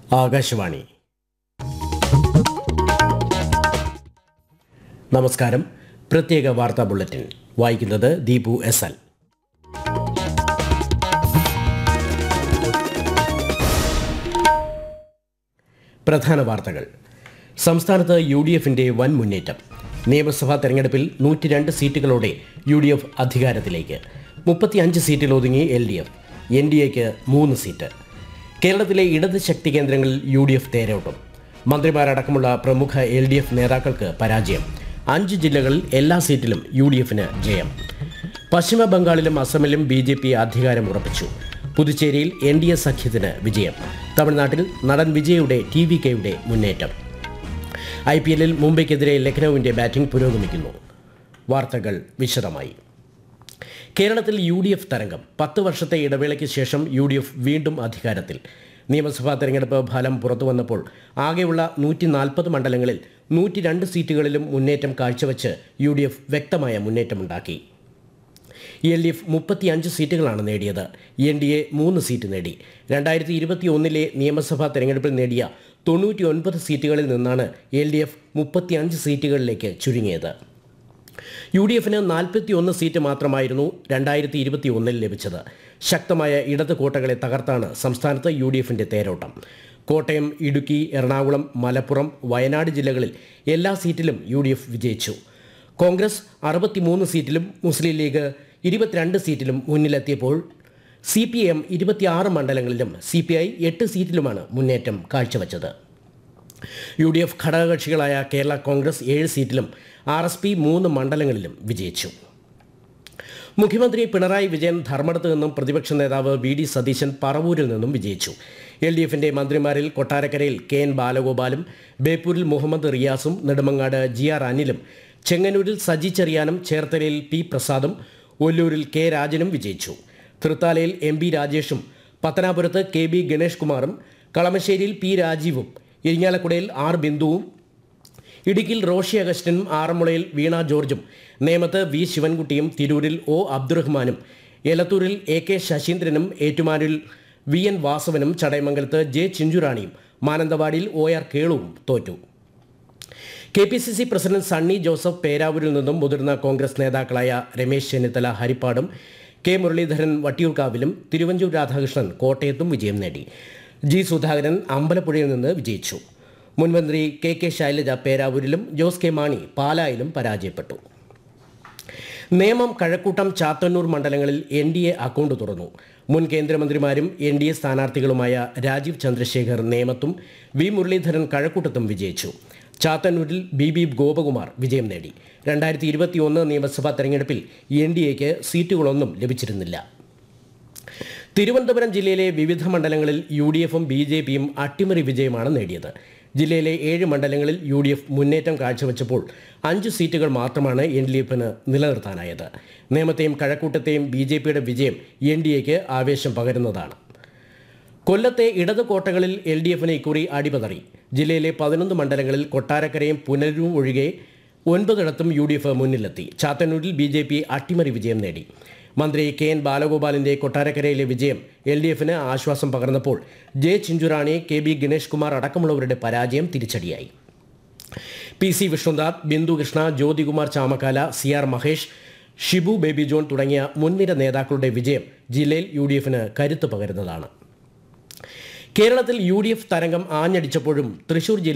ആകാശവാണി നമസ്കാരം പ്രത്യേക വാർത്താ ബുള്ളറ്റിൻ വായിക്കുന്നത് ദീപു എസ് എൽ പ്രധാന വാർത്തകൾ സംസ്ഥാനത്ത് യു ഡി എഫിന്റെ വൻ മുന്നേറ്റം നിയമസഭാ തെരഞ്ഞെടുപ്പിൽ നൂറ്റി രണ്ട് സീറ്റുകളോടെ യു ഡി എഫ് അധികാരത്തിലേക്ക് മുപ്പത്തിയഞ്ച് സീറ്റിൽ ഒതുങ്ങി L D F N D എക്ക് മൂന്ന് സീറ്റ് കേരളത്തിലെ ഇടത് ശക്തി കേന്ദ്രങ്ങളിൽ യു ഡി എഫ് തേരോട്ടം മന്ത്രിമാരടക്കമുള്ള പ്രമുഖ എൽ ഡി എഫ് നേതാക്കൾക്ക് പരാജയം അഞ്ച് ജില്ലകളിൽ എല്ലാ സീറ്റിലും യു ഡി എഫിന് ജയം പശ്ചിമ ബംഗാളിലും അസമിലും ബി ജെ പി അധികാരം ഉറപ്പിച്ചു പുതുച്ചേരിയിൽ എൻ ഡി എ സഖ്യത്തിന് വിജയം തമിഴ്നാട്ടിൽ നടൻ വിജയുടെ ടി വി കെയുടെ മുന്നേറ്റം ഐ പി എല്ലിൽ മുംബൈക്കെതിരെ ലക്നൌവിന്റെ ബാറ്റിംഗ് പുരോഗമിക്കുന്നു വാർത്തകൾ വിശദമായി കേരളത്തിൽ യു ഡി എഫ് തരംഗം പത്ത് വർഷത്തെ ഇടവേളയ്ക്ക് ശേഷം യു ഡി എഫ് വീണ്ടും അധികാരത്തിൽ നിയമസഭാ തെരഞ്ഞെടുപ്പ് ഫലം പുറത്തു വന്നപ്പോൾ ആകെയുള്ള നൂറ്റി നാൽപ്പത് മണ്ഡലങ്ങളിൽ നൂറ്റി രണ്ട് സീറ്റുകളിലും മുന്നേറ്റം കാഴ്ചവെച്ച് യു ഡി എഫ് വ്യക്തമായ മുന്നേറ്റമുണ്ടാക്കി എൽ ഡി എഫ് മുപ്പത്തിയഞ്ച് സീറ്റുകളാണ് നേടിയത് എൻ ഡി എ മൂന്ന് സീറ്റ് നേടി രണ്ടായിരത്തി ഇരുപത്തി ഒന്നിലെ നിയമസഭാ തെരഞ്ഞെടുപ്പിൽ നേടിയ തൊണ്ണൂറ്റി ഒൻപത് സീറ്റുകളിൽ നിന്നാണ് എൽ ഡി എഫ് മുപ്പത്തിയഞ്ച് സീറ്റുകളിലേക്ക് ചുരുങ്ങിയത് യു ഡി എഫിന് നാൽപ്പത്തി ഒന്ന് സീറ്റ് മാത്രമായിരുന്നു രണ്ടായിരത്തി ഇരുപത്തി ഒന്നിൽ ലഭിച്ചത് ശക്തമായ ഇടത് കോട്ടകളെ തകർത്താണ് സംസ്ഥാനത്ത് യു ഡി എഫിന്റെ തേരോട്ടം കോട്ടയം ഇടുക്കി എറണാകുളം മലപ്പുറം വയനാട് ജില്ലകളിൽ എല്ലാ സീറ്റിലും യു ഡി എഫ് വിജയിച്ചു കോൺഗ്രസ് അറുപത്തിമൂന്ന് സീറ്റിലും മുസ്ലിം ലീഗ് ഇരുപത്തിരണ്ട് സീറ്റിലും മുന്നിലെത്തിയപ്പോൾ സി പി എം ഇരുപത്തിയാറ് മണ്ഡലങ്ങളിലും സി പി ഐ എട്ട് സീറ്റിലുമാണ് മുന്നേറ്റം കാഴ്ചവെച്ചത് യു ഡി എഫ് ഘടകകക്ഷികളായ കേരള കോൺഗ്രസ് ഏഴ് സീറ്റിലും ആർ എസ് പി മൂന്ന് മണ്ഡലങ്ങളിലും വിജയിച്ചു മുഖ്യമന്ത്രി പിണറായി വിജയൻ ധർമ്മടത്ത് നിന്നും പ്രതിപക്ഷ നേതാവ് വി ഡി സതീശൻ പറവൂരിൽ നിന്നും വിജയിച്ചു എൽ ഡി എഫിന്റെ മന്ത്രിമാരിൽ കൊട്ടാരക്കരയിൽ കെ എൻ ബാലഗോപാലും ബേപ്പൂരിൽ മുഹമ്മദ് റിയാസും നെടുമങ്ങാട് ജി ആർ അനിലും ചെങ്ങന്നൂരിൽ സജി ചെറിയാനും ചേർത്തലയിൽ പി പ്രസാദും ഒല്ലൂരിൽ കെ രാജനും വിജയിച്ചു തൃത്താലയിൽ എം ബി രാജേഷും പത്തനാപുരത്ത് കെ ബി ഗണേഷ് കുമാറും കളമശ്ശേരിയിൽ പി രാജീവും ഇരിങ്ങാലക്കുടയിൽ ആർ ബിന്ദുവും ഇടുക്കിയിൽ റോഷി അഗസ്റ്റിനും ആറന്മുളയിൽ വീണ ജോർജും നേമത്ത് വി ശിവൻകുട്ടിയും തിരൂരിൽ ഒ അബ്ദുറഹ്മാനും എലത്തൂരിൽ എ കെ ശശീന്ദ്രനും ഏറ്റുമാനൂരിൽ വി എൻ വാസവനും ചടയമംഗലത്ത് ജെ ചിഞ്ചുറാണിയും മാനന്തവാടിയിൽ ഒ ആർ കേളുവും തോറ്റു K P C C president Sunny Joseph പേരാവൂരിൽ നിന്നും മുതിർന്ന കോൺഗ്രസ് നേതാക്കളായ രമേശ് ചെന്നിത്തല ഹരിപ്പാടും കെ മുരളീധരൻ വട്ടിയൂർക്കാവിലും തിരുവഞ്ചൂർ രാധാകൃഷ്ണൻ കോട്ടയത്തും വിജയം നേടി ജി സുധാകരൻ അമ്പലപ്പുഴയിൽ നിന്ന് വിജയിച്ചു മുൻമന്ത്രി കെ കെ ശൈലജ പേരാവൂരിലും ജോസ് കെ മാണി പാലായിലും പരാജയപ്പെട്ടു നേമം കഴക്കൂട്ടം ചാത്തന്നൂർ മണ്ഡലങ്ങളിൽ എൻ ഡി എ അക്കൗണ്ട് തുറന്നു മുൻ കേന്ദ്രമന്ത്രിമാരും എൻ ഡി എ സ്ഥാനാർത്ഥികളുമായ രാജീവ് ചന്ദ്രശേഖർ നേമത്തും വി മുരളീധരൻ കഴക്കൂട്ടത്തും വിജയിച്ചു ചാത്തന്നൂരിൽ ബി ബി ഗോപകുമാർ വിജയം നേടി രണ്ടായിരത്തി ഇരുപത്തിയൊന്ന് നിയമസഭാ തെരഞ്ഞെടുപ്പിൽ എൻ ഡി എക്ക് സീറ്റുകളൊന്നും ലഭിച്ചിരുന്നില്ല തിരുവനന്തപുരം ജില്ലയിലെ വിവിധ മണ്ഡലങ്ങളിൽ യു ഡി എഫും ബി ജെ പിയും അട്ടിമറി വിജയമാണ് നേടിയത് ജില്ലയിലെ ഏഴ് മണ്ഡലങ്ങളിൽ യു ഡി എഫ് മുന്നേറ്റം കാഴ്ചവെച്ചപ്പോൾ അഞ്ച് സീറ്റുകൾ മാത്രമാണ് എൻ ഡി എഫിന് നിലനിർത്താനായത് നേമത്തെയും കഴക്കൂട്ടത്തെയും ബി ജെ പിയുടെ വിജയം എൻ ഡി എക്ക് ആവേശം പകരുന്നതാണ് കൊല്ലത്തെ ഇടത് കോട്ടകളിൽ എൽ ഡി എഫിന് ഇക്കുറി അടിപതറി ജില്ലയിലെ പതിനൊന്ന് മണ്ഡലങ്ങളിൽ കൊട്ടാരക്കരയും പുനലൂരും ഒഴികെ ഒൻപതിടത്തും യു ഡി എഫ് മുന്നിലെത്തി ചാത്തന്നൂരിൽ ബി ജെ പി അട്ടിമറി വിജയം നേടി മന്ത്രി കെ എൻ ബാലഗോപാലിന്റെ കൊട്ടാരക്കരയിലെ വിജയം എൽ ഡി എഫിന് ആശ്വാസം പകർന്നപ്പോൾ J Chinchurani K B Ganesh Kumar അടക്കമുള്ളവരുടെ പരാജയം തിരിച്ചടിയായി P C Vishnunath Bindu Krishna Jyothikumar Chamakkala C R Mahesh Shibu Baby John തുടങ്ങിയ മുൻനിര നേതാക്കളുടെ വിജയം ജില്ലയിൽ യു ഡി എഫിന് കരുത്ത് പകരുന്നതാണ് കേരളത്തിൽ യു ഡി എഫ് തരംഗം ആഞ്ഞടിച്ചപ്പോഴും തൃശൂർ ജില്ല